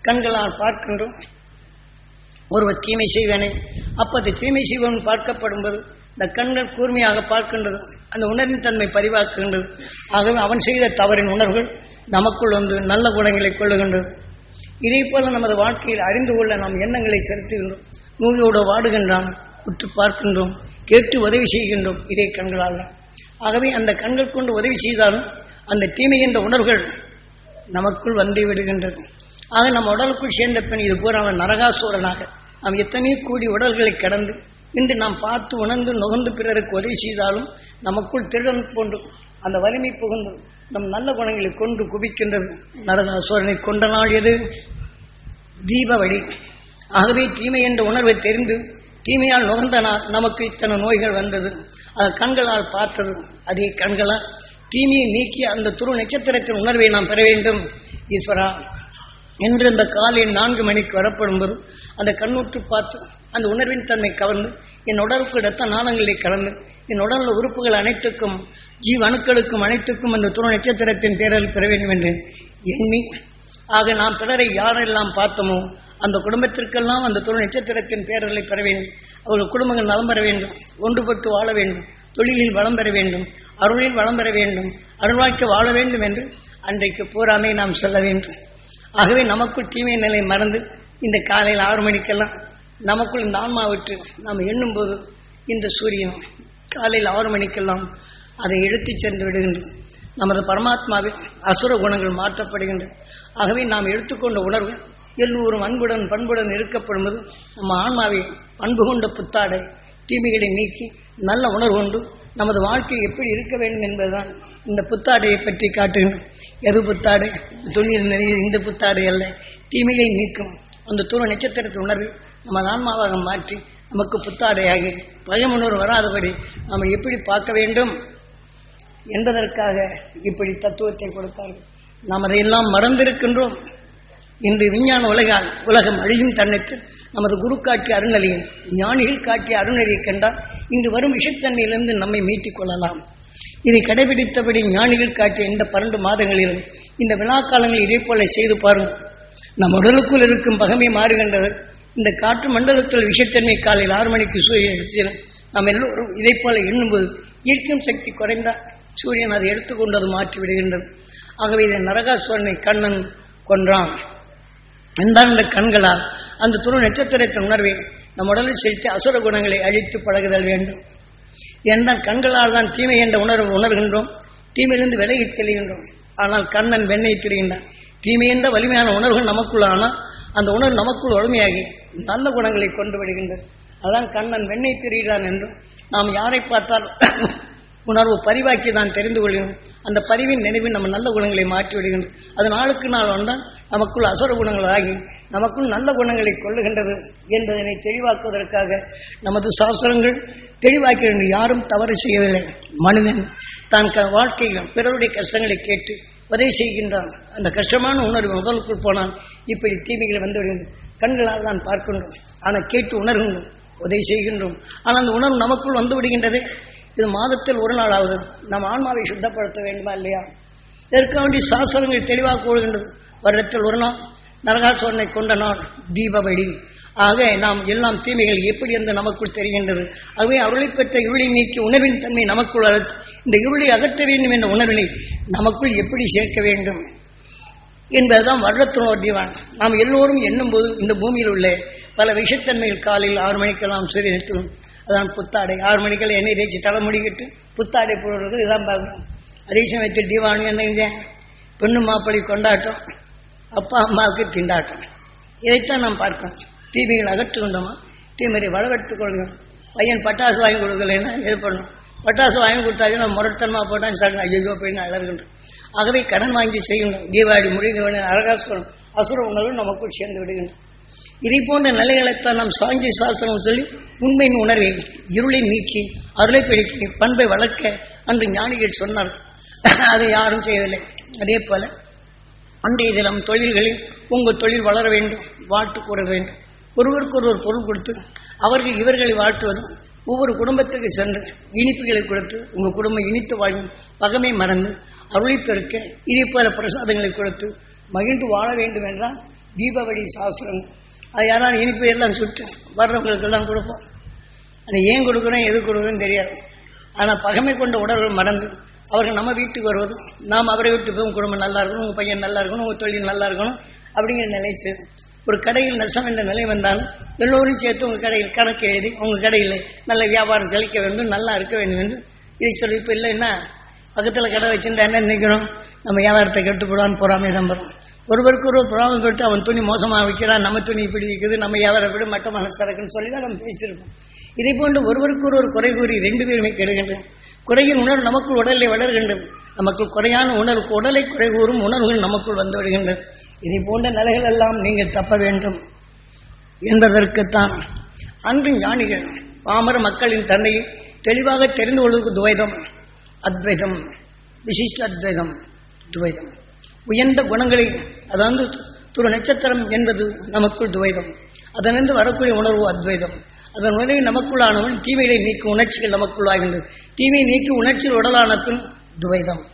கண்களால் பார்க்கின்றோம் ஒருவர் தீமை செய்வனே அப்போது தீமை செய்வன் பார்க்கப்படும்போது இந்த கண்கள் கூர்மையாக பார்க்கின்றது அந்த உணர்வின் தன்மை பரிவாக்குகின்றது ஆகவே அவன் செய்த தவறின் உணர்வுகள் நமக்குள் வந்து நல்ல குணங்களை கொள்ளுகின்றது இதே போல நமது வாழ்க்கையில் அறிந்து கொள்ள நாம் எண்ணங்களை செலுத்துகின்றோம் நோயோடு வாடுகின்றான் உற்று பார்க்கின்றோம் கேட்டு உதவி செய்கின்றோம் இதே கண்களால் தான். ஆகவே அந்த கண்கள் கொண்டு உதவி செய்தாலும் அந்த தீமை என்ற உணர்வுகள் நமக்குள் வந்து விடுகின்றது ஆக நம்ம உடலுக்குள் சேர்ந்த பின் இது பூரா அவன் நரகாசூரனாக நாம் எத்தனையோ கூடி உடல்களை கடந்து இன்று நாம் பார்த்து உணர்ந்து நுகர்ந்து பிறருக்கு உதவி செய்தாலும் நமக்குள் திருடன் போன்று அந்த வலிமை புகுந்து நம் நல்ல குணங்களை கொண்டு குவிக்கின்றது நரகாசூரனை கொண்ட நாள் எது தீபாவளி ஆகவே தீமை என்ற உணர்வை தெரிந்து தீமையால் நுகர்ந்த நாள் நமக்கு இத்தனை நோய்கள் வந்தது அது கண்களால் பார்த்தது அதே கண்களால் தீமையை நீக்கி அந்த துரு நட்சத்திரத்தின் உணர்வை நாம் பெற வேண்டும் ஈஸ்வரா என்று இந்த காலையில் நான்கு மணிக்கு வரப்படும்போது அந்த கண்ணுற்று பார்த்து அந்த உணர்வின் தன்மை கவர்ந்து என் உடலுக்கு இரத்த நாளங்களை கலந்து என் உடல் உறுப்புகள் அனைத்துக்கும் ஜீவ அணுக்களுக்கும் அனைத்துக்கும் அந்த துரு நட்சத்திரத்தின் பேரில் பெற வேண்டும் என்று எண்ணி ஆக நாம் பிறரை யாரெல்லாம் பார்த்தோமோ அந்த குடும்பத்திற்கெல்லாம் அந்த துரு நட்சத்திரத்தின் பேரலை பெற வேண்டும் அவர்கள் குடும்பங்கள் நலம் பெற வேண்டும் ஒன்றுபட்டு வாழ வேண்டும் தொழிலில் வளம் பெற வேண்டும் அருளில் வளம் பெற வேண்டும் அருள்வாய்க்கு வாழ வேண்டும் என்று அன்றைக்கு பூராமே நாம் சொல்ல வேண்டும் ஆகவே நமக்குள் தீமை நிலை மறந்து இந்த காலையில் ஆறு மணிக்கெல்லாம் நமக்குள் இந்த ஆன்மா விட்டு நாம் எண்ணும்போது இந்த சூரியன் காலையில் ஆறு மணிக்கெல்லாம் அதை எடுத்துச் சென்று விடுகின்றது நமது பரமாத்மாவில் அசுர குணங்கள் மாற்றப்படுகின்றன ஆகவே நாம் எடுத்துக்கொண்ட உணர்வு எல்லோரும் அன்புடன் பண்புடன் இருக்கப்படும்போது நம்ம ஆன்மாவை பண்பு கொண்ட புத்தாடை தீமைகளை நீக்கி நல்ல உணர்வு கொண்டு நமது வாழ்க்கை எப்படி இருக்க வேண்டும் என்பதுதான் இந்த புத்தாடையை பற்றி காட்டுகின்றோம் எது புத்தாடை துணியில் நிறைய இந்த புத்தாடை அல்ல தீமையை நீக்கும் அந்த தூர நட்சத்திரத்தை உணர்வை நமது ஆன்மாவாக மாற்றி நமக்கு புத்தாடையாகி பயமுணர்வு வராதபடி நாம் எப்படி பார்க்க வேண்டும் என்பதற்காக இப்படி தத்துவத்தை கொடுத்தார்கள் நாம் அதையெல்லாம் மறந்திருக்கின்றோம் இன்று விஞ்ஞான உலகால் உலகம் அழியும் தன்னைத்து நமது குரு காட்டிய அருணலியும் ஞானிகள் காட்டிய அருணலியை கண்டால் இன்று வரும் விஷத்தன்மையிலிருந்து நம்மை மீட்டிக் கொள்ளலாம் இதை கடைபிடித்தபடி ஞானிகள் காட்டிய இந்த பன்னெண்டு மாதங்களிலும் இந்த விழா காலங்களில் இதே போல செய்து பாருங்கள் நம் உடலுக்குள் இருக்கும் பகமை மாறுகின்றது இந்த காற்று மண்டலத்தில் விஷத்தன்மை காலையில் ஆறு மணிக்கு சூரியன் எடுத்து நாம் எல்லோரும் இதை போல எண்ணும்போது ஈர்க்கும் சக்தி குறைந்தால் சூரியன் அதை எடுத்துக்கொண்டு அது மாற்றி விடுகின்றது ஆகவே இதை நரகாசுவரனை கண்ணன் கொன்றான் எந்தாண்ட கண்களால் அந்த துரு நட்சத்திரத்தின் உணர்வை நம் உடலில் செலுத்தி அசுர குணங்களை அழித்து பழகுதல் வேண்டும் என்றால் கண்களால் தான் தீமை என்ற உணர்வு உணர்கின்றோம் தீமையிலிருந்து விலகிச் செல்கின்றோம் ஆனால் கண்ணன் வெண்ணை திரிகின்றான் தீமை என்ற வலிமையான உணர்வுகள் நமக்குள் ஆனால் அந்த உணர்வு நமக்குள் வலிமையாகி நல்ல குணங்களை கொண்டு விடுகின்றது அதான் கண்ணன் வெண்ணை திரிகிறான் என்றும் நாம் யாரை பார்த்தால் உணர்வு பரிவாக்கி தான் தெரிந்து கொள்கிறோம் அந்த பரிவின் நினைவில் நம்ம நல்ல குணங்களை மாற்றி விடுகின்றோம் அது நாளுக்கு நாள் வந்தால் நமக்குள் அசுர குணங்கள் ஆகி நமக்குள் நல்ல குணங்களை கொள்ளுகின்றது என்பதனை தெளிவாக்குவதற்காக நமது சாஸ்திரங்கள் தெளிவாக்கிறது யாரும் தவறு செய்யவில்லை மனிதன் தான் க வாழ்க்கையில் பிறருடைய கஷ்டங்களை கேட்டு உதவி செய்கின்றான் அந்த கஷ்டமான உணர்வு முதலுக்குள் போனால் இப்படி தீமைகளை வந்து விடுகின்றன கண்களால் தான் பார்க்கின்றோம் ஆனால் கேட்டு உணர்கின்றோம் உதவி செய்கின்றோம் ஆனால் அந்த உணர்வு நமக்குள் வந்து விடுகின்றது இது மாதத்தில் ஒரு நாள் ஆகுது நம் ஆன்மாவை சுத்தப்படுத்த வேண்டுமா இல்லையா இதற்காக வேண்டிய சாஸ்திரங்கள் தெளிவாக கூறுகின்றது வருடத்தில் ஒரு நாள் நரகாசுவரனை கொண்ட நாள் தீபாவளி ஆக நாம் எல்லாம் தீமைகள் எப்படி என்று நமக்குள் தெரிகின்றது ஆகவே அருளை பெற்ற இருளை நீக்கி உணர்வின் தன்மை நமக்குள் வளர்த்து இந்த இருளை அகற்ற வேண்டும் என்ற உணர்வினை நமக்குள் எப்படி சேர்க்க வேண்டும் என்பதுதான் வருடத்தினோர் தீவான் நாம் எல்லோரும் எண்ணும்போது இந்த பூமியில் உள்ள பல விஷத்தன்மைகள் காலையில் ஆறு மணிக்கெல்லாம் சூரியன் எடுத்துடும் அதான் புத்தாடை ஆறு மணிக்கெல்லாம் எண்ணெய் தேய்ச்சி தலை முடிக்கிட்டு புத்தாடை போடுறது இதான் பார்க்கணும் அதே சமயத்தில் தீபாவளி என்ன பெண்ணு மாப்பிள்ளை கொண்டாட்டம் அப்பா அம்மாவுக்கு திண்டாட்டம் இதைத்தான் நாம் பார்க்கணும் தீமைகள் அகற்றுகின்றோமா தீமையை வளவெடுத்துக் கொள்கிறோம் பையன் பட்டாசு வாங்கி கொடுக்கலைன்னா இது பண்ணணும் பட்டாசு வாங்கி கொடுத்தாலே நம்ம முரட்டனமாக போட்டால் சார் ஐயோ போய் அழகுன்றோம் ஆகவே கடன் வாங்கி செய்யணும் தீபாவளி முடிந்த அரகாசுரம் அசுர உணர்வு நமக்குள் சேர்ந்து விடுகின்றோம் இதை போன்ற நிலைகளைத்தான் நாம் சாங்கி சாஸ்திரம் சொல்லி உண்மையின் உணர்வை இருளை நீக்கி அருளை பெருக்கி பண்பை வளர்க்க அன்று ஞானிகள் சொன்னார் அதை யாரும் செய்யவில்லை அதே போல அன்றைய தினம் தொழில்களில் உங்கள் தொழில் வளர வேண்டும் வாழ்த்து கூற வேண்டும் ஒருவருக்கு ஒருவர் பொருள் கொடுத்து அவர்கள் இவர்களை வாழ்த்துவதும் ஒவ்வொரு குடும்பத்துக்கு சென்று இனிப்புகளை கொடுத்து உங்கள் குடும்பம் இனித்து வாழும் பகமை மறந்து அருளை பெருக்க இதே போல பிரசாதங்களை கொடுத்து மகிழ்ந்து வாழ வேண்டும் என்றால் தீபாவளி சாஸ்திரம் அது யாராவது இனிப்பு எல்லாம் சுட்டு வர்றவங்களுக்கெல்லாம் கொடுப்போம் அது ஏன் கொடுக்குறோம் எது கொடுக்குறோன்னு தெரியாது ஆனால் பகைமை கொண்ட உடல்கள் மறந்து அவர்கள் நம்ம வீட்டுக்கு வருவது நாம் அவரை விட்டு போய் உங்கள் குடும்பம் நல்லா இருக்கணும் உங்கள் பையன் நல்லா இருக்கணும் உங்கள் தொழில் நல்லா இருக்கணும் அப்படிங்கிற நிலை சேரும் ஒரு கடையில் நஷ்டம் என்ற நிலை வந்தாலும் எல்லோரும் சேர்த்து உங்கள் கடையில் கணக்கு எழுதி உங்கள் கடையில் நல்ல வியாபாரம் செழிக்க வேண்டும் நல்லா இருக்க வேண்டும் என்று இதை சொல்லி இப்போ இல்லைன்னா பக்கத்தில் கடை வச்சிருந்தா என்ன நினைக்கிறோம் நம்ம வியாபாரத்தை கெட்டு போடான்னு பொறாமை நம்புறோம் ஒருவருக்கு ஒரு பொறாமை போட்டு அவன் துணி மோசமாக விற்கிறான் நம்ம துணி இப்படி விற்குது நம்ம வியாபாரம் விட மட்டமான சரக்குன்னு சொல்லி தான் நம்ம பேசியிருக்கோம் இதை போன்று ஒருவருக்கு ஒரு குறை கூறி ரெண்டு பேருமே கெடுகின்றன குறையின் உணர்வு நமக்குள் உடலை வளர்கின்றது நமக்குள் குறையான உணர்வுக்கு உடலை குறை கூறும் உணர்வுகள் நமக்குள் வந்து விடுகின்றன இதை போன்ற நிலைகள் எல்லாம் நீங்கள் தப்ப வேண்டும் என்பதற்குத்தான் அன்று ஞானிகள் பாமர மக்களின் தன்மையை தெளிவாக தெரிந்து கொள்வதற்கு துவைதம் அத்வைதம் விசிஷ்ட அத்வைதம் துவைதம் உயர்ந்த குணங்களை அதாவது துரு நட்சத்திரம் என்பது நமக்குள் துவைதம் அதனின்று வரக்கூடிய உணர்வு அத்வைதம் அதன் உணர்வை நமக்குள்ளானவன் தீமையை நீக்கும் உணர்ச்சிகள் நமக்குள் ஆகின்றது தீமையை நீக்கும் உணர்ச்சியில் உடலான பின் துவைதம்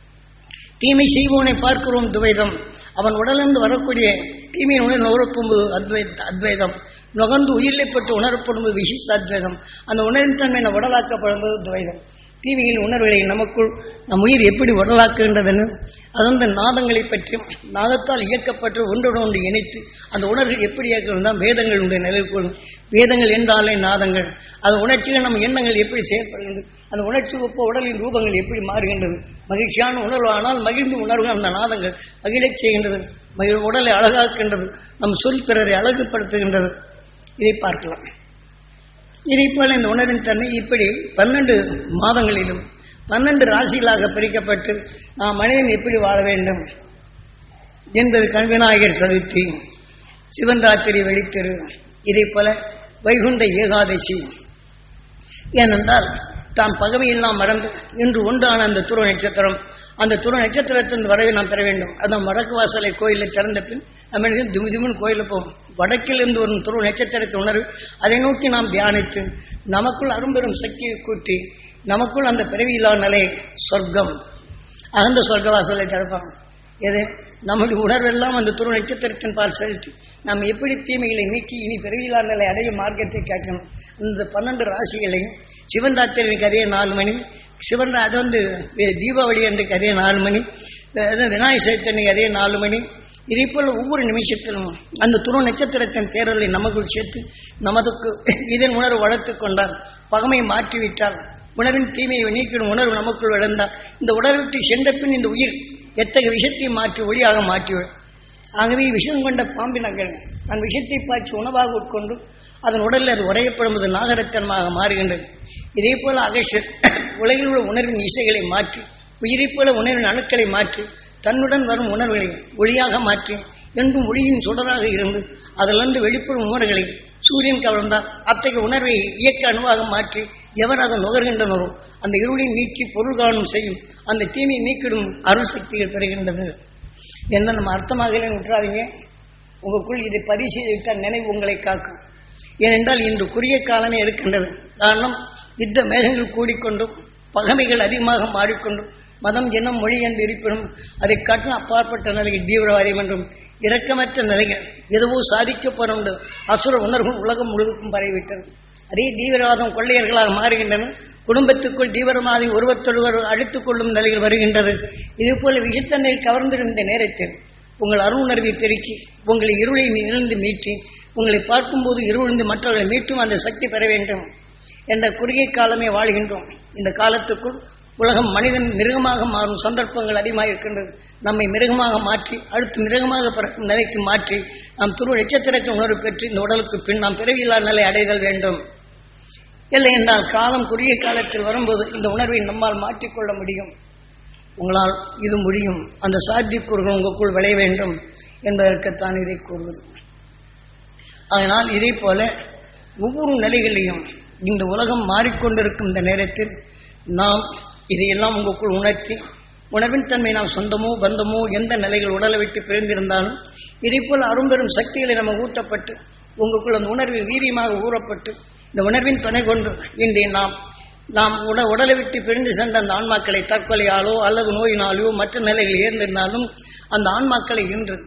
தீமை செய்பவனை பார்க்கிறோம் துவைதம் அவன் உடலிருந்து வரக்கூடிய தீமையின் உணர்வு நுகரப்போது அத்வை அத்வைதம் நுகர்ந்து உயிரிழப்பட்டு உணரப்படும்போது விசிஷ்ட அத்வைதம் அந்த உணர்வின் தன்மை நம் உடலாக்கப்படும்போது துவைதம் தீமையின் உணர்வுகளை நமக்குள் நம் உயிர் எப்படி உடலாக்குகின்றதுன்னு அதந்த நாதங்களை பற்றியும் நாதத்தால் இயக்கப்பட்டு ஒன்றோடு ஒன்று இணைத்து அந்த உணர்வுகள் எப்படி இயக்கணும் தான் வேதங்கள் உடைய நிலைக்கொள்ளும் வேதங்கள் என்றாலே நாதங்கள் அந்த உணர்ச்சிகள் நம்ம எண்ணங்கள் எப்படி செயல்படுகிறது அந்த உணர்ச்சி ஒப்ப உடலின் ரூபங்கள் எப்படி மாறுகின்றது மகிழ்ச்சியான உணர்வு ஆனால் மகிழ்ந்து உணர்வு அந்த நாதங்கள் மகிழச் செய்கின்றது மகிழ் உடலை அழகாக்கின்றது நம் சொல் பிறரை அழகுபடுத்துகின்றது இதை பார்க்கலாம் இதை போல இந்த உணர்வின் தன்மை இப்படி பன்னெண்டு மாதங்களிலும் பன்னெண்டு ராசிகளாக பிரிக்கப்பட்டு நாம் மனிதன் எப்படி வாழ வேண்டும் என்பது கண்விநாயகர் சதுர்த்தி சிவன் ராத்திரி வெளித்திரு இதை போல வைகுண்ட ஏகாதசி ஏனென்றால் தாம் பகமையெல்லாம் மறந்து இன்று ஒன்றான அந்த துருவ நட்சத்திரம் அந்த துருவ நட்சத்திரத்தின் வரவை நாம் பெற வேண்டும் அதான் வடக்கு வாசலை கோயிலில் திறந்த பின் நம்ம திமு திமுன்னு கோயிலில் போவோம் வடக்கிலிருந்து வரும் துருவ நட்சத்திரத்தின் உணர்வு அதை நோக்கி நாம் தியானித்து நமக்குள் அரும்பெரும் சக்தியை கூட்டி நமக்குள் அந்த பிறவியில்லா நிலை சொர்க்கம் அகந்த சொர்க்க வாசலை திறப்பாங்க எது நம்முடைய உணர்வெல்லாம் அந்த துருவ நட்சத்திரத்தின் பால் செலுத்தி நாம் எப்படி தீமைகளை நீக்கி இனி பிறவியில்லா நிலை அடைய மார்க்கத்தை கேட்கணும் இந்த பன்னெண்டு ராசிகளையும் சிவன் ராத்திரிக்கு அதே நாலு மணி சிவன் அது வந்து வே- தீபாவளி அன்றைக்கு அதே நாலு மணி அது விநாயகர் சதுர்த்தி அன்னைக்கு அதே நாலு மணி இதே போல ஒவ்வொரு நிமிஷத்திலும் அந்த துருவ நட்சத்திரத்தின் தேரலை நமக்குள் சேர்த்து நமதுக்கு இதன் உணர்வு வளர்த்து கொண்டால் பகமை மாற்றிவிட்டால் உணர்வின் தீமையை நீக்கிடும் உணர்வு நமக்குள் விழுந்தால் இந்த உடலை விட்டு சென்ற பின் இந்த உயிர் எத்தகைய விஷயத்தை மாற்றி ஒளியாக மாற்றிவிடும் ஆகவே விஷம் கொண்ட பாம்பினங்கள் அந்த விஷத்தை பாய்ச்சி உணவாக உட்கொண்டு அதன் உடலில் அது உரையப்படும்போது நாகரத்தனமாக மாறுகின்றது இதே போல அகேஷர் உலகில் உள்ள உணர்வின் இசைகளை மாற்றி உயிரைப் போல உணர்வின் அணுக்களை மாற்றி தன்னுடன் வரும் உணர்வுகளை ஒளியாக மாற்றி என்றும் ஒளியின் சுடராக இருந்து அதிலிருந்து வெளிப்படும் உணர்வுகளை சூரியன் கவர்ந்தால் அத்தகைய உணர்வை இயக்க அணுவாக மாற்றி எவர் அதை நுகர்கின்றனரோ அந்த இருளை நீக்கி பொருள் காணும் செய்யும் அந்த தீமையை நீக்கிடும் அருள் சக்திகள் பெறுகின்றது என்ன நம்ம அர்த்தமாகலன்னு விட்டுறாதீங்க உங்களுக்குள் இதை பரிசீலித்தால் நினைவு உங்களை காக்கும் ஏனென்றால் இன்று குறுகிய காலமே இருக்கின்றது காரணம் யுத்த மேகங்கள் கூடிக்கொண்டும் பகைமைகள் அதிகமாக மாறிக்கொண்டும் மதம் இனம் மொழி என்று இருப்பினும் அதை காட்டிலும் அப்பாற்பட்ட நிலையில் தீவிரவாதம் என்றும் இரக்கமற்ற நிலைகள் எதுவோ சாதிக்கப்படும் அசுர உணர்வு உலகம் முழுவதுக்கும் பரவிவிட்டது அதே தீவிரவாதம் கொள்ளையர்களாக மாறுகின்றன குடும்பத்துக்குள் தீவிரவாதி ஒருவத்தொருவர் அழித்துக் கொள்ளும் நிலையில் வருகின்றது இதுபோல விஷத்தன்னை கவர்ந்திருந்த நேரத்தில் உங்கள் அருணர்வை பெருக்கி உங்களை இருளை இழந்து மீட்டி உங்களை பார்க்கும்போது இருளிருந்து மற்றவர்களை மீட்டும் அந்த சக்தி பெற வேண்டும் என்ற குறுகிய காலமே வாழ்கின்றோம் இந்த காலத்துக்குள் உலகம் மனிதன் மிருகமாக மாறும் சந்தர்ப்பங்கள் அதிகமாக இருக்கின்றது நம்மை மிருகமாக மாற்றி அடுத்து மிருகமாக பிறக்கும் நிலைக்கு மாற்றி நாம் துரு நட்சத்திரத்தின் உணர்வு பெற்று இந்த உடலுக்கு பின் நாம் பிறவியில்லா நிலை அடைதல் வேண்டும் இல்லை என்றால் காலம் குறுகிய காலத்தில் வரும்போது இந்த உணர்வை நம்மால் மாற்றிக்கொள்ள முடியும் உங்களால் இது முடியும் அந்த சாத்தியக்கூறுகள் உங்களுக்குள் விளைய வேண்டும் என்பதற்குத்தான் இதை கூறுவது அதனால் இதே போல ஒவ்வொரு நிலைகளிலும் இந்த உலகம் மாறிக்கொண்டிருக்கும் இந்த நேரத்தில் நாம் இதையெல்லாம் உங்களுக்குள் உணர்த்தி உணர்வின் தன்மை நாம் சொந்தமோ பந்தமோ எந்த நிலைகள் உடலை விட்டு பிரிந்திருந்தாலும் இதே போல் அரும்பெரும் சக்திகளை நம்ம ஊட்டப்பட்டு உங்களுக்குள் அந்த உணர்வில் வீரியமாக ஊறப்பட்டு இந்த உணர்வின் துணை கொண்டு இன்றைய நாம் நாம் உட உடலை விட்டு பிரிந்து சென்ற அந்த ஆன்மாக்களை தற்கொலையாலோ அல்லது நோயினாலோ மற்ற நிலைகளில் ஏர்ந்திருந்தாலும் அந்த ஆன்மாக்களை இன்று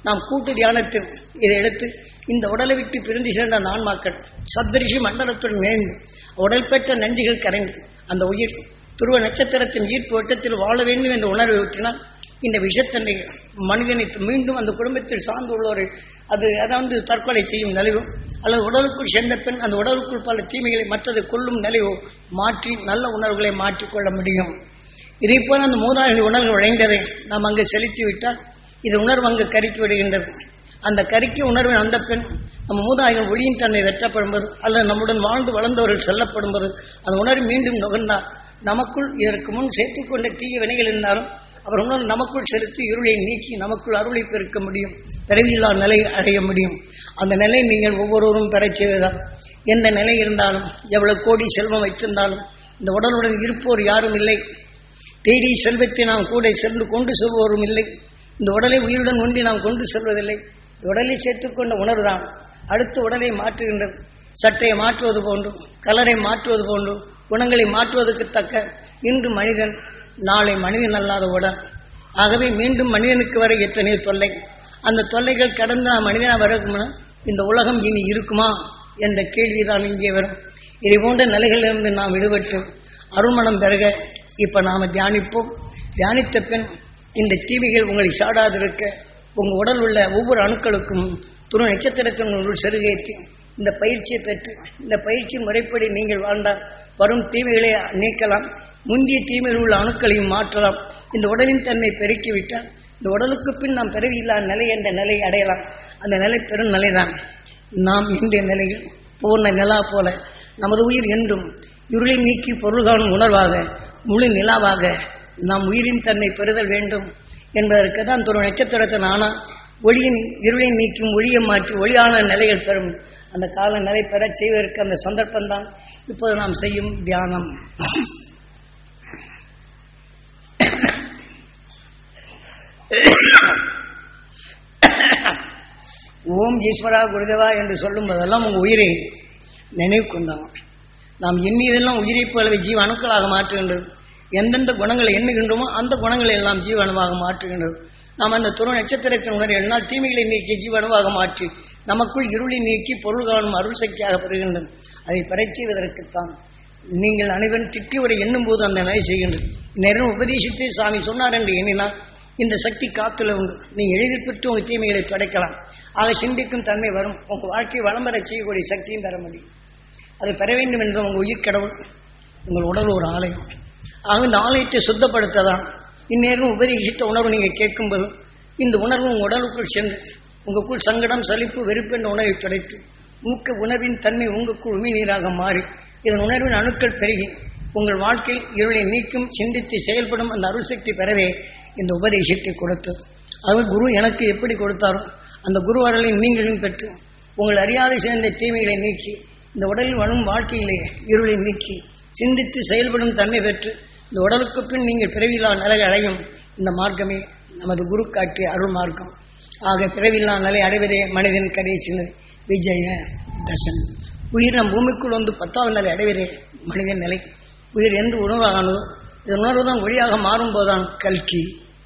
நாம் கூட்டு தியானத்தில் இதை எடுத்து இந்த உடலை விட்டு பிரிந்து சேர்ந்த அந்த ஆன்மாக்கள் சப்தரிஷி மண்டலத்துடன் இணைந்து உடல் பெற்ற நஞ்சுகள் கரைந்து அந்த உயிர் துருவ நட்சத்திரத்தின் ஈர்ப்பு வட்டத்தில் வாழ வேண்டும் என்ற உணர்வை ஊற்றினால் இந்த விஷத்தன்மை மனிதனை மீண்டும் அந்த குடும்பத்தில் சார்ந்துள்ளவரை அது அதாவது தற்கொலை செய்யும் நிலைவோ அல்லது உடலுக்குள் சென்ற பின் அந்த உடலுக்குள் பல தீமைகளை மற்றதை கொள்ளும் நிலையோ மாற்றி நல்ல உணர்வுகளை மாற்றிக்கொள்ள முடியும் இதே போல அந்த மூதாதைகள் உணர்வு விளைந்ததை நாம் அங்கு செலுத்தி விட்டால் இது உணர்வு அங்கு கருக்கி விடுகின்றது அந்த கருக்கிய உணர்வின் அந்த பெண் நம்ம மூதாதைகள் ஒளியின் தன்மை வெற்றப்படும்போது அல்லது நம்முடன் வாழ்ந்து வளர்ந்தவர்கள் செல்லப்படும்போது அந்த உணர்வு மீண்டும் நுகர்ந்தால் நமக்குள் இதற்கு முன் சேர்த்துக்கொண்ட தீய வினைகள் இருந்தாலும் அவர் உணர்வு நமக்குள் செலுத்தி இருளை நீக்கி நமக்குள் அருளை பெருக்க முடியும் பிறவியில்லா நிலை அடைய முடியும் அந்த நிலை நீங்கள் ஒவ்வொருவரும் பெறச் செய்வதுதான் எந்த நிலை இருந்தாலும் எவ்வளவு கோடி செல்வம் வைத்திருந்தாலும் இந்த உடலுடன் இருப்போர் யாரும் இல்லை தேடி செல்வத்தை நாம் கூட சென்று கொண்டு செல்வோரும் இல்லை இந்த உடலை உயிருடன் ஒன்றி நாம் கொண்டு செல்வதில்லை இந்த உடலை சேர்த்துக்கொண்ட உணர்வுதான் அடுத்த உடலை மாற்றுகின்றது சட்டையை மாற்றுவது போன்று கலரை மாற்றுவது போன்று குணங்களை மாற்றுவதற்கு தக்க இன்று மனிதன் நாளை மனிதன் அல்லாத உடல் ஆகவே மீண்டும் மனிதனுக்கு வர எத்தனையோ தொல்லை அந்த தொல்லைகள் கடந்து நாம் மனிதனாக வரக்கும்னா இந்த உலகம் இனி இருக்குமா என்ற கேள்விதான் இங்கே வரும் இதை போன்ற நிலைகளிலிருந்து நாம் விடுபட்டு அருள்மணம் பெருக இப்ப நாம தியானிப்போம் தியானித்த பின் இந்த தீமைகள் உங்களை சாடாதிருக்க உங்க உடல் உள்ள ஒவ்வொரு அணுக்களுக்கும் துரு நட்சத்திரத்தின் ஒரு செருகேற்றி இந்த பயிற்சியை பெற்று இந்த பயிற்சி முறைப்படி நீங்கள் வாழ்ந்தால் வரும் தீமைகளை நீக்கலாம் முந்திய தீமையில் உள்ள அணுக்களையும் மாற்றலாம் இந்த உடலின் தன்மை பெருக்கிவிட்டால் இந்த உடலுக்கு பின் நாம் பிறவியில்லா நிலை என்ற நிலை அடையலாம் அந்த நிலை பெரும் நிலைதான் நாம் இன்றைய நிலையில் பூர்ண நிலா போல நமது உயிர் என்றும் இருளை நீக்கி பொருள் காணும் உணர்வாக முழு நிலாவாக நாம் உயிரின் தன்னை பெறுதல் வேண்டும் என்பதற்கு தான் ஒரு நட்சத்திரத்தின் ஆனால் ஒளியின் இருளை நீக்கும் ஒளியை மாற்றி ஒளியான நிலைகள் பெறும் அந்த கால நிலை பெறச் செய்வதற்கு அந்த சந்தர்ப்பம் தான் இப்போது நாம் செய்யும் தியானம் ஓம் ஈஸ்வரா குருதேவா என்று சொல்லும் போதெல்லாம் உங்கள் உயிரை நினைவு கொண்டாங்க நாம் எண்ணியதெல்லாம் உயிரை போலவே ஜீவ அணுக்களாக மாற்றுகின்றது எந்தெந்த குணங்களை எண்ணுகின்றோமோ அந்த குணங்களை எல்லாம் ஜீவனமாக மாற்றுகின்றது நாம் அந்த துணை நட்சத்திரத்தின் உணர்வு என்னால் தீமைகளை நீக்கி ஜீவனமாக மாற்றி நமக்குள் இருளை நீக்கி பொருள் காணும் அருள் சக்தியாக பெறுகின்றது அதை பெறச் செய்வதற்குத்தான் நீங்கள் அனைவரும் திட்டி ஒரு எண்ணும் போது அந்த நிலை செய்கின்றது நேரம் உபதேசித்து சாமி சொன்னார் என்று எண்ணினால் இந்த சக்தி காத்துல உண்டு நீ எளிதில் பெற்று உங்கள் தீமைகளை துடைக்கலாம் ஆக சிந்திக்கும் தன்மை வரும் உங்கள் வாழ்க்கையை வளம் பெறச் செய்யக்கூடிய சக்தியும் பெற முடியும் அது பெற வேண்டும் என்ற உங்கள் உயிர் கடவுள் உங்கள் உடல் ஒரு ஆலயம் ஆக இந்த ஆலயத்தை சுத்தப்படுத்ததான் இந்நேரம் உபதேசித்த உணர்வு நீங்கள் கேட்கும்போது இந்த உணர்வு உங்கள் உடலுக்குள் சென்று உங்களுக்குள் சங்கடம் சலிப்பு வெறுப்பு என்ற உணர்வை துடைத்து மூக்க உணர்வின் தன்மை உங்களுக்குள் உமி நீராக மாறி இதன் உணர்வின் அணுக்கள் பெருகி உங்கள் வாழ்க்கையில் இருளை நீக்கும் சிந்தித்து செயல்படும் அந்த அருள்சக்தி பெறவே இந்த உபதேசத்தை கொடுத்தது அவர் குரு எனக்கு எப்படி கொடுத்தாரோ அந்த குரு அருளை நீங்களும் பெற்று உங்கள் அறியாதை சேர்ந்த தீமைகளை நீக்கி இந்த உடலில் வரும் வாழ்க்கையிலே இருளை நீக்கி சிந்தித்து செயல்படும் தன்மை பெற்று இந்த உடலுக்கு பின் நீங்கள் பிறவில்லா நிலை அடையும் இந்த மார்க்கமே நமது குரு காட்டிய அருள் மார்க்கம் ஆக பிறவில்லா நிலை அடைவதே மனிதன் கடைசி நிலை. விஜய தசன் உயிர் நம் பூமிக்குள் வந்து பத்தாவது நிலை அடைவதே மனிதன் நிலை உயிர் எந்த உணர்வாகானதோ இந்த உணர்வு தான் ஒளியாக மாறும்போதுதான் கல்கி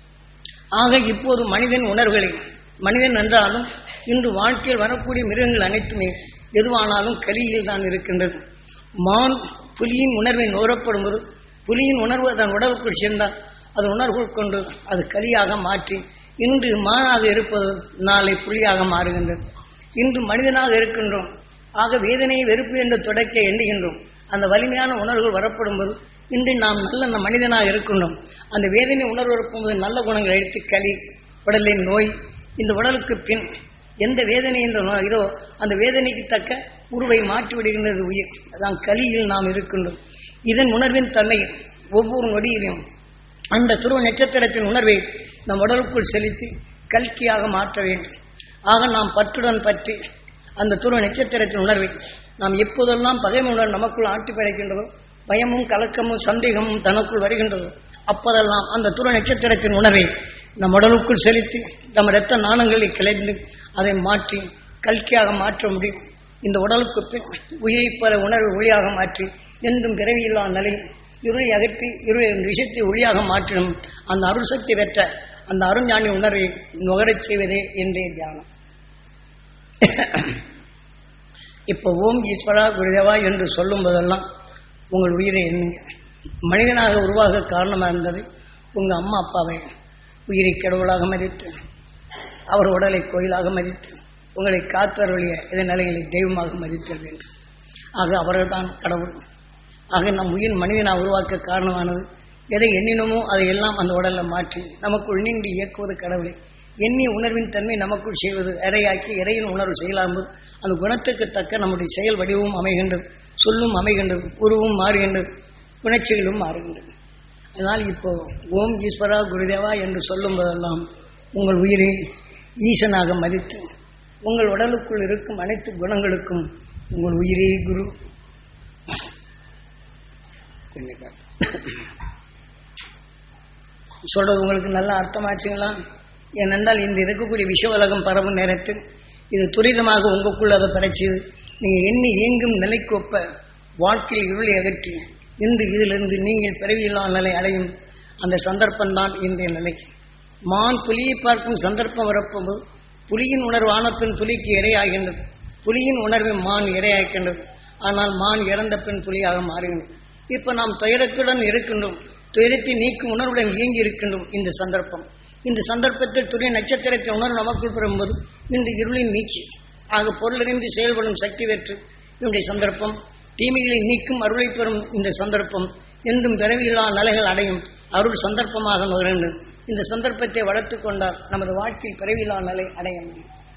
ஆக இப்போது மனிதன் உணர்வுகளை மனிதன் என்றாலும் இன்று வாழ்க்கையில் வரக்கூடிய மிருகங்கள் அனைத்துமே எதுவானாலும் கலியில் தான் இருக்கின்றது மான் புலியின் உணர்வை நுகரப்படும்போது புலியின் உணர்வு அதன் உடலுக்குள் சேர்ந்தால் அது உணர்வு கொண்டு அது கலியாக மாற்றி இன்று மானாக இருப்பது நாளை புலியாக மாறுகின்றது இன்று மனிதனாக இருக்கின்றோம் ஆக வேதனையை வெறுப்பு என்று தொடக்க எண்ணுகின்றோம் அந்த வலிமையான உணர்வுகள் வரப்படும்போது இன்று நாம் நல்ல மனிதனாக இருக்கின்றோம் அந்த வேதனை உணர்வு இருக்கும்போது நல்ல குணங்களை எடுத்து களி உடலின் நோய் இந்த உடலுக்கு பின் எந்த வேதனை என்ற நோய் இதோ அந்த வேதனைக்கு தக்க உருவை மாற்றி விடுகின்றது உயிர் அதான் கலியில் நாம் இருக்கின்றோம் இதன் உணர்வின் தன்மை ஒவ்வொரு நொடியிலும் அந்த துருவ நட்சத்திரத்தின் உணர்வை நம் உடலுக்குள் செலுத்தி கல்கியாக மாற்ற வேண்டும் ஆக நாம் பற்றுடன் பற்றி அந்த துருவ நட்சத்திரத்தின் உணர்வை நாம் எப்போதெல்லாம் பகைமுடன் நமக்குள் ஆட்டி படைக்கின்றதோ பயமும் கலக்கமும் சந்தேகமும் தனக்குள் வருகின்றதோ அப்போதெல்லாம் அந்த துருவ நட்சத்திரத்தின் உணர்வை நம் உடலுக்குள் செலுத்தி நம் இரத்த நாணங்களை கிளைந்து அதை மாற்றி கல்கியாக மாற்ற முடியும் இந்த உடலுக்கு பின் உயிரை பல உணர்வு ஒளியாக மாற்றி என்றும் பிறவியில்லா நிலையில் இருளை அகற்றி இருளின் விஷயத்தை ஒளியாக மாற்றிடும் அந்த அருள் சக்தி பெற்ற அந்த அருஞானி உணர்வை நுகரச் செய்வதே என்றே தியானம் இப்போ ஓம் ஈஸ்வரா குருதேவா என்று சொல்லும் போதெல்லாம் உங்கள் உயிரை எண்ணுங்க மனிதனாக உருவாக காரணமாக இருந்தது உங்கள் அம்மா அப்பாவை உயிரை கடவுளாக மதித்து அவர் உடலை கோயிலாக மதித்து உங்களை காத்தருளிய இதன் நிலைகளை தெய்வமாக மதித்தல் வேண்டும் ஆக அவர்கள்தான் கடவுள் ஆக நம் உயிர் மனிதனாக உருவாக்க காரணமானது எதை எண்ணினமோ அதை எல்லாம் அந்த உடலை மாற்றி நமக்குள் நின்று இயக்குவது கடவுளை எண்ணி உணர்வின் தன்மை நமக்குள் செய்வது இறையாக்கி இறையின் உணர்வு செய்யலாம்போது அந்த குணத்துக்கு தக்க நம்முடைய செயல் வடிவமும் அமைகின்றது சொல்லும் அமைகின்றது உருவும் மாறுகின்றது உணர்ச்சிகளும் மாறுகின்றது அதனால் இப்போ ஓம் ஈஸ்வரா குருதேவா என்று சொல்லும் போதெல்லாம் உங்கள் உயிரை ஈசனாக மதித்து உங்கள் உடலுக்குள் இருக்கும் அனைத்து குணங்களுக்கும் உங்கள் உயிரே குரு சொல்றது உங்களுக்கு நல்லா அர்த்தமாச்சுங்களா ஏனென்றால் இந்த இருக்கக்கூடிய விஷ உலகம் பரவும் நேரத்தில் இது துரிதமாக உங்களுக்குள் அதை படைச்சது நீங்க எண்ணி இயங்கும் நிலைக்கு ஒப்ப வாழ்க்கையில் இருளை அகற்றி இன்று இதிலிருந்து நீங்கள் பிறவியில்லா நிலை அடையும் அந்த சந்தர்ப்பம்தான் இன்றைய நிலை மான் புலியை பார்க்கும் சந்தர்ப்பம் வரப்போது புலியின் உணர்வு ஆனப்பின் புலிக்கு இரையாகின்றது புலியின் உணர்வு மான் இரையாகின்றது ஆனால் மான் இறந்த பின் புலியாக மாறுகின்றது இப்ப நாம் துயரத்துடன் இருக்கின்றோம் துயரத்தை நீக்கும் உணர்வுடன் இயங்கி இருக்கின்றோம் இந்த சந்தர்ப்பம் இந்த சந்தர்ப்பத்தில் துரிய நட்சத்திரத்தை உணர்வு நமக்குள் பெறும்போது இந்த இருளின் நீச்சி ஆக பொருளிருந்து செயல்படும் சக்தி பெற்று என்னுடைய சந்தர்ப்பம் தீமைகளை நீக்கும் அருளை பெறும் இந்த சந்தர்ப்பம் என்றும் பிறவியில்லா நிலைகள் அடையும் அருள் சந்தர்ப்பமாக நுகர்ந்து இந்த சந்தர்ப்பத்தை வளர்த்து கொண்டால் நமது வாழ்க்கையில் பிறவியில்லா நிலை அடைய முடியும்